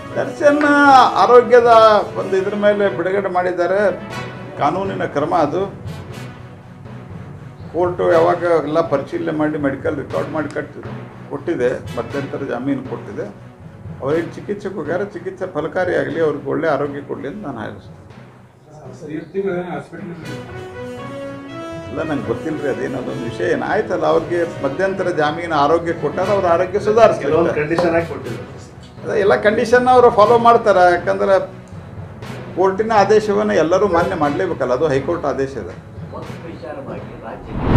ದರ್ಶನ್ ಆರೋಗ್ಯದ ಒಂದು ಇದ್ರ ಮೇಲೆ ಬಿಡುಗಡೆ ಮಾಡಿದ್ದಾರೆ ಕಾನೂನಿನ ಕ್ರಮ ಅದು ಕೋರ್ಟು ಯಾವಾಗ ಎಲ್ಲ ಪರಿಶೀಲನೆ ಮಾಡಿ ಮೆಡಿಕಲ್ ರೆಕಾರ್ಡ್ ಮಾಡಿ ಕಟ್ಟಿ ಕೊಟ್ಟಿದೆ ಮಧ್ಯಂತರ ಜಾಮೀನು ಕೊಟ್ಟಿದೆ ಅವ್ರಿಗೆ ಚಿಕಿತ್ಸೆಗೆ ಹೋಗ್ಯಾರ ಚಿಕಿತ್ಸೆ ಫಲಕಾರಿಯಾಗಲಿ ಅವ್ರಿಗೆ ಒಳ್ಳೆ ಆರೋಗ್ಯ ಕೊಡಲಿ ಅಂತ ನಾನು ಹೇಳಿಸ್ತೇನೆ ಇಲ್ಲ ನಂಗೆ ಗೊತ್ತಿಲ್ಲ ರೀ ಅದೇನು ಅದೊಂದು ವಿಷಯ ಏನು ಆಯ್ತಲ್ಲ ಅವ್ರಿಗೆ ಮಧ್ಯಂತರ ಜಾಮೀನು ಆರೋಗ್ಯ ಕೊಟ್ಟಾರ ಅವ್ರ ಆರೋಗ್ಯ ಕೆಲವೊಂದು ಸುಧಾರಿಸ್ತಾರೆ ಕಂಡೀಷನ್ ಆಗಿ ಕೊಟ್ಟಿದ್ರು ಅದೇ ಎಲ್ಲ ಕಂಡೀಷನ್ ಅವರು ಫಾಲೋ ಮಾಡ್ತಾರೆ ಯಾಕಂದ್ರೆ ಕೋರ್ಟಿನ ಆದೇಶವನ್ನು ಎಲ್ಲರೂ ಮಾನ್ಯ ಮಾಡಲೇಬೇಕಲ್ಲ ಅದು ಹೈಕೋರ್ಟ್ ಆದೇಶ ಇದೆ ವಕ್ಫ್ ವಿಚಾರವಾಗಿ ರಾಜ್ಯಕ್ಕೆ